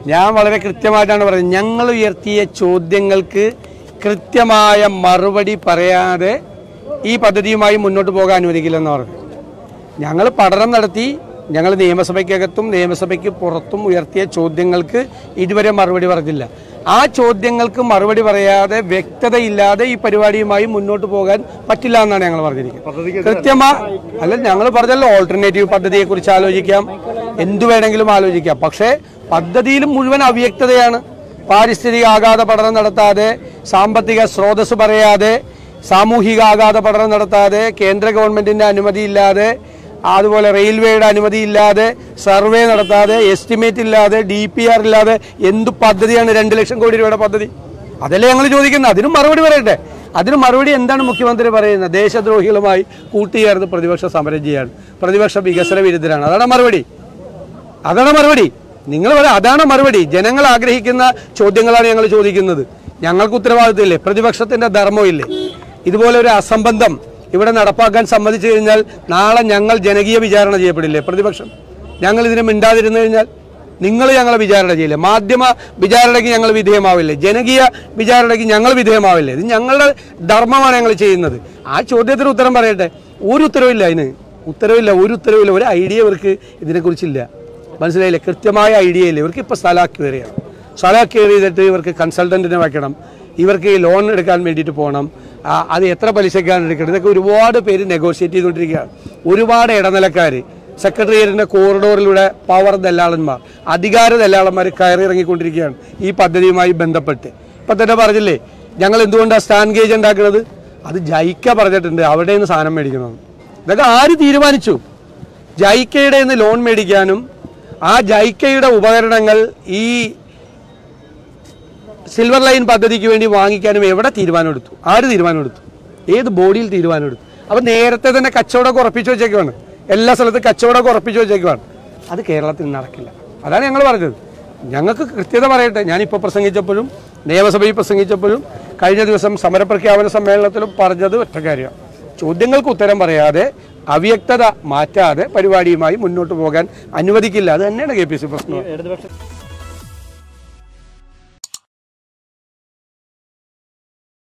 ഞാൻ വളരെ കൃത്യമായിട്ടാണ് പറയുന്നത് ഞങ്ങൾ ഉയർത്തിയ ചോദ്യങ്ങൾക്ക് കൃത്യമായ മറുപടി പറയാതെ ഈ പദ്ധതിയുമായി മുന്നോട്ട് പോകാൻ അനുവദിക്കില്ലെന്ന് പറഞ്ഞു ഞങ്ങൾ പഠനം നടത്തി ഞങ്ങൾ നിയമസഭയ്ക്കകത്തും നിയമസഭയ്ക്ക് പുറത്തും ഉയർത്തിയ ചോദ്യങ്ങൾക്ക് ഇതുവരെ മറുപടി പറഞ്ഞില്ല ആ ചോദ്യങ്ങൾക്ക് മറുപടി പറയാതെ വ്യക്തതയില്ലാതെ ഈ പരിപാടിയുമായി മുന്നോട്ട് പോകാൻ പറ്റില്ല എന്നാണ് ഞങ്ങൾ പറഞ്ഞിരിക്കുന്നത് കൃത്യമാ അല്ല ഞങ്ങൾ പറഞ്ഞല്ലോ ഓൾട്ടർനേറ്റീവ് പദ്ധതിയെ കുറിച്ച് ആലോചിക്കാം എന്തു വേണമെങ്കിലും ആലോചിക്കാം പക്ഷേ പദ്ധതിയിലും മുഴുവൻ അവ്യക്തതയാണ് പാരിസ്ഥിതിക ആഘാത പഠനം നടത്താതെ സാമ്പത്തിക സ്രോതസ് പറയാതെ സാമൂഹിക ആഘാത പഠനം നടത്താതെ കേന്ദ്ര ഗവൺമെന്റിന്റെ അനുമതിയില്ലാതെ അതുപോലെ റെയിൽവേയുടെ അനുമതിയില്ലാതെ സർവേ നടത്താതെ എസ്റ്റിമേറ്റ് ഇല്ലാതെ ഡി പി ആർ ഇല്ലാതെ എന്ത് പദ്ധതിയാണ് രണ്ട് ലക്ഷം കോടി രൂപയുടെ പദ്ധതി അതല്ലേ ഞങ്ങൾ ചോദിക്കുന്നത് അതിനും മറുപടി പറയട്ടെ അതിന് മറുപടി എന്താണ് മുഖ്യമന്ത്രി പറയുന്നത് ദേശദ്രോഹികളുമായി കൂട്ടുചേർന്ന് പ്രതിപക്ഷ സമരം ചെയ്യാണ് പ്രതിപക്ഷ വികസന വിരുദ്ധരാണ് അതാണ് മറുപടി അതാണ് മറുപടി നിങ്ങൾ പറയാം അതാണ് മറുപടി ജനങ്ങൾ ആഗ്രഹിക്കുന്ന ചോദ്യങ്ങളാണ് ഞങ്ങൾ ചോദിക്കുന്നത് ഞങ്ങൾക്ക് ഉത്തരവാദിത്തമില്ലേ പ്രതിപക്ഷത്തിന്റെ ധർമ്മമില്ലേ ഇതുപോലെ ഒരു അസംബന്ധം ഇവിടെ നടപ്പാക്കാൻ സമ്മതിച്ചു കഴിഞ്ഞാൽ നാളെ ഞങ്ങൾ ജനകീയ വിചാരണ ചെയ്യപ്പെടില്ലേ പ്രതിപക്ഷം ഞങ്ങൾ ഇതിനെ മിണ്ടാതിരുന്നു കഴിഞ്ഞാൽ നിങ്ങൾ ഞങ്ങളെ വിചാരണ ചെയ്യില്ലേ മാധ്യമ വിചാരണയ്ക്ക് ഞങ്ങൾ വിധേയമാവില്ലേ ജനകീയ വിചാരണയ്ക്ക് ഞങ്ങൾ വിധേയമാവില്ലേ ഇത് ഞങ്ങളുടെ ധർമ്മമാണ് ഞങ്ങൾ ചെയ്യുന്നത് ആ ചോദ്യത്തിന് ഉത്തരം പറയട്ടെ ഒരു ഉത്തരവില്ല അതിന് ഉത്തരവില്ല ഒരു ഉത്തരവില്ല ഒരു ഐഡിയ ഇവർക്ക് ഇതിനെക്കുറിച്ചില്ല മനസ്സിലായില്ലേ കൃത്യമായ ഐഡിയ ഇല്ല ഇവർക്ക് ഇപ്പോൾ സ്ഥലം അക്വയറിയാണ് സ്ഥലം അക്വയർ ചെയ്തിട്ട് ഇവർക്ക് കൺസൾട്ടന്റിനെ വെക്കണം ഇവർക്ക് ഈ ലോൺ എടുക്കാൻ വേണ്ടിയിട്ട് പോകണം ആ, അത് എത്ര പലിശക്കാണ് എടുക്കണം ഇതൊക്കെ ഒരുപാട് പേര് നെഗോഷിയേറ്റ് ചെയ്തുകൊണ്ടിരിക്കുകയാണ് ഒരുപാട് ഇടനിലക്കാർ സെക്രട്ടേറിയറ്റിന്റെ കോറിഡോറിലൂടെ പവർ ദല്ലാളന്മാർ അധികാര ദല്ലാളന്മാർ കയറി ഇറങ്ങിക്കൊണ്ടിരിക്കുകയാണ് ഈ പദ്ധതിയുമായി ബന്ധപ്പെട്ട് ഇപ്പം തന്നെ പറഞ്ഞില്ലേ ഞങ്ങൾ എന്തുകൊണ്ടാണ് സ്റ്റാൻഡ് ഗേജ് ഉണ്ടാക്കുന്നത് അത് ജൈക്ക പറഞ്ഞിട്ടുണ്ട് അവിടെ നിന്ന് സാധനം മേടിക്കണം ഇതൊക്കെ ആര് തീരുമാനിച്ചു ജൈക്കയുടെ നിന്ന് ലോൺ മേടിക്കാനും ആ ജൈക്കയുടെ ഉപകരണങ്ങൾ ഈ സിൽവർ ലൈൻ പദ്ധതിക്ക് വേണ്ടി വാങ്ങിക്കാനും എവിടെ തീരുമാനമെടുത്തു ആര് തീരുമാനമെടുത്തു ഏത് ബോഡിയിൽ തീരുമാനമെടുത്തു അപ്പൊ നേരത്തെ തന്നെ കച്ചവടമൊക്കെ ഉറപ്പിച്ചു വെച്ചേക്കുവാണ് എല്ലാ സ്ഥലത്തും കച്ചവടമൊക്കെ ഉറപ്പിച്ചു വെച്ചേക്കുവാണ് അത് കേരളത്തിൽ നടക്കില്ല അതാണ് ഞങ്ങൾ പറഞ്ഞത് ഞങ്ങൾക്ക് കൃത്യത പറയട്ടെ ഞാനിപ്പോൾ പ്രസംഗിച്ചപ്പോഴും നിയമസഭയിൽ പ്രസംഗിച്ചപ്പോഴും കഴിഞ്ഞ ദിവസം സമരപ്രഖ്യാപന സമ്മേളനത്തിലും പറഞ്ഞത് ഒറ്റ കാര്യമാണ് ചോദ്യങ്ങൾക്ക് ഉത്തരം പറയാതെ അവ്യക്തത മാറ്റാതെ പരിപാടിയുമായി മുന്നോട്ട് പോകാൻ അനുവദിക്കില്ല അത് തന്നെയാണ് കെ പി സി പ്രശ്നം ഇടതുപക്ഷം